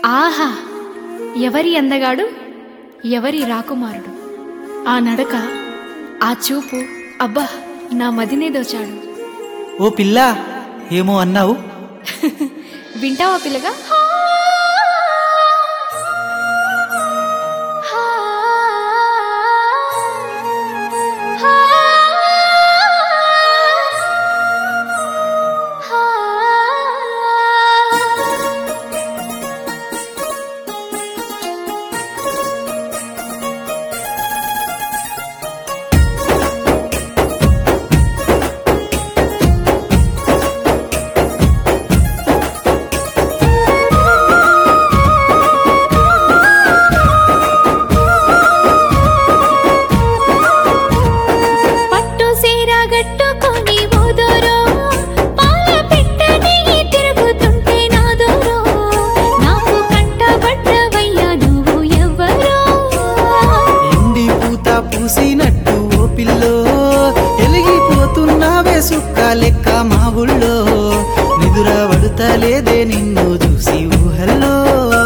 ఆహా ఎవరి అందగాడు ఎవరి రాకుమారుడు ఆ నడక ఆ చూపు అబ్బా నా మదినే దోచాడు ఓ పిల్ల ఏమో అన్నావు వింటావా పిల్లగా పట్టు సీర గట్టుకొని ఓదోరో పాల పిట్టని తిరుగుతుంటే నాదోరో నాకు కంటబడ్డవయ్యా నువ్వు ఎవ్వరో ఎండి పూత పూసినట్టు ఓ పిల్లో ఎలిగిపోతున్నావే సుక్క లెక్క మా ఊళ్ళో నిదుర పడుతలేదే నిన్ను చూసి ఊహల్లో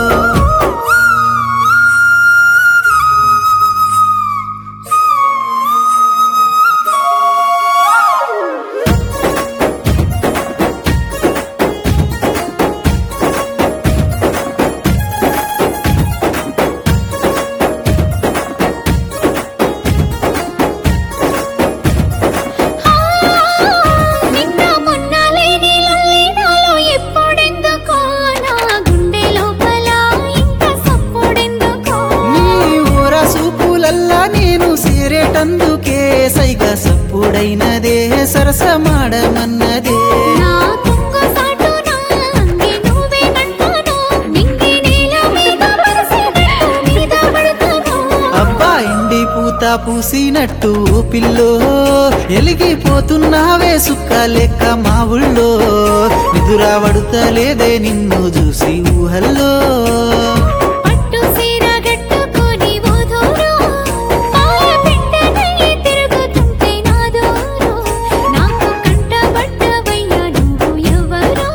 నిన్న మొన్న లేని లొల్లి నాలో ఎప్పుడెందుకో నా గుండె లోపల ఇంత సప్పుడెందుకో నీ ఊర సూపులల్లా నేను సేరేటందుకే సైగ సప్పుడైనదే సరసమాడమన్నదే నా కుంగు సాటు నా అంగి నువ్వేనంటాను నింగి నేల మీద పరిసినట్టు మీద పడతాను అబ్బా ఎండి పూత పూసినట్టు ఓ పిల్లో ఎలిగిపోతున్నావే సుక్క లెక్క మా ఊళ్ళో నిదురా పడుతలేదే నిన్ను చూసి ఊహల్లో పట్టు సీర గట్టుకొని ఓదోరో పాల పిట్టనయ్యి తిరుగుతుంటే నాదోరో నాకు కంటబడ్డవయ్యా నువ్వు ఎవరో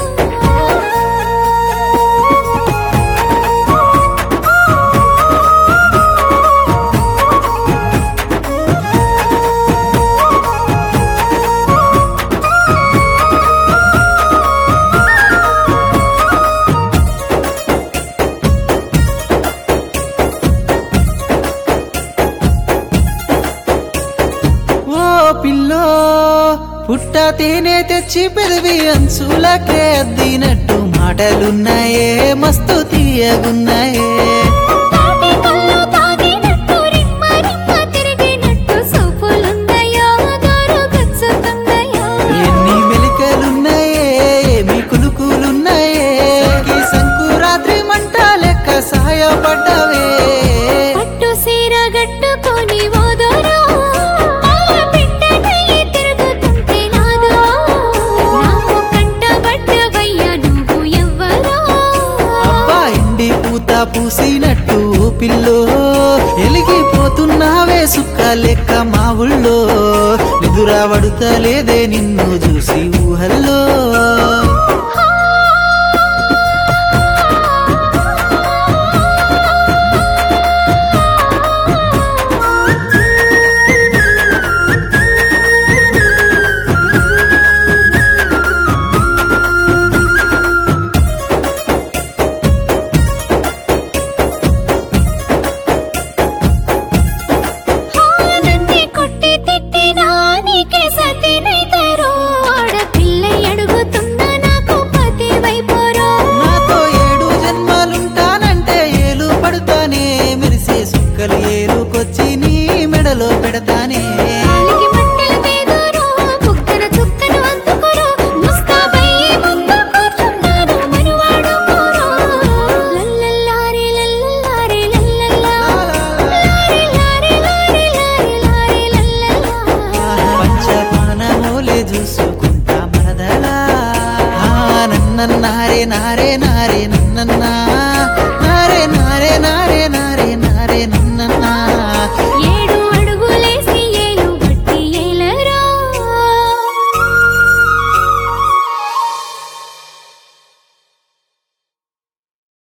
ఓ పిల్లో పుట్ట తేనె తెచ్చి పెదవి అంచులకే అద్దినట్టు మాటలున్నాయే మస్తు తీయగున్నాయే తాటి కళ్ళు తాగినట్టు రిమ్మ రిమ్మ తిరిగినట్టు సూపులుందయ్యో దూరు గుచ్చుతుందయ్యో ఎన్ని మెలికలున్నాయే ఏమి కులుకులున్నాయే ఈ సంకురాత్రి మంట లెక్క సాయపడ్డవే పట్టు సీర గట్టుకొని ఓదోరో పాల పిట్టనయ్యి తిరుగుతుంటే నాదో నాకు కంటబడ్డవయ్యా నువ్వు ఎవ్వరో అబ్బా ఎండి పూత పూసినట్టు ఓ పిల్లో ఎలిగిపోతున్నావే సుక్క లెక్క మా ఊళ్ళో నిదురా పడుతలేదే నిన్ను చూసి ఊహల్లో నన్నే కొట్టి తిట్టినా నీకే సతినైతారో ఆడపిల్ల అడుగుతున్నా నాకు పతి వైపోరో నాతో ఏడు జన్మాలుంటానంటే ఏలు పడతానే మెరిసే సుక్కలు ఏలుకొచ్చి నీ మెడలో పెడతానే కాలికి మట్టెలు తేదోరో బుగ్గన చుక్కను అందుకోరో ముస్తాబయ్యే ముందు కూర్చున్నాను మనువాడు కోరో లల్లల్లారి లల్లల్లారి లల్లల్లా లారి లారి లారి లారి లారి లల్లల్లా పంచపానమోలే చూసుకుంటా మరదలా ఆ, నన్నన్నారే నారే నారే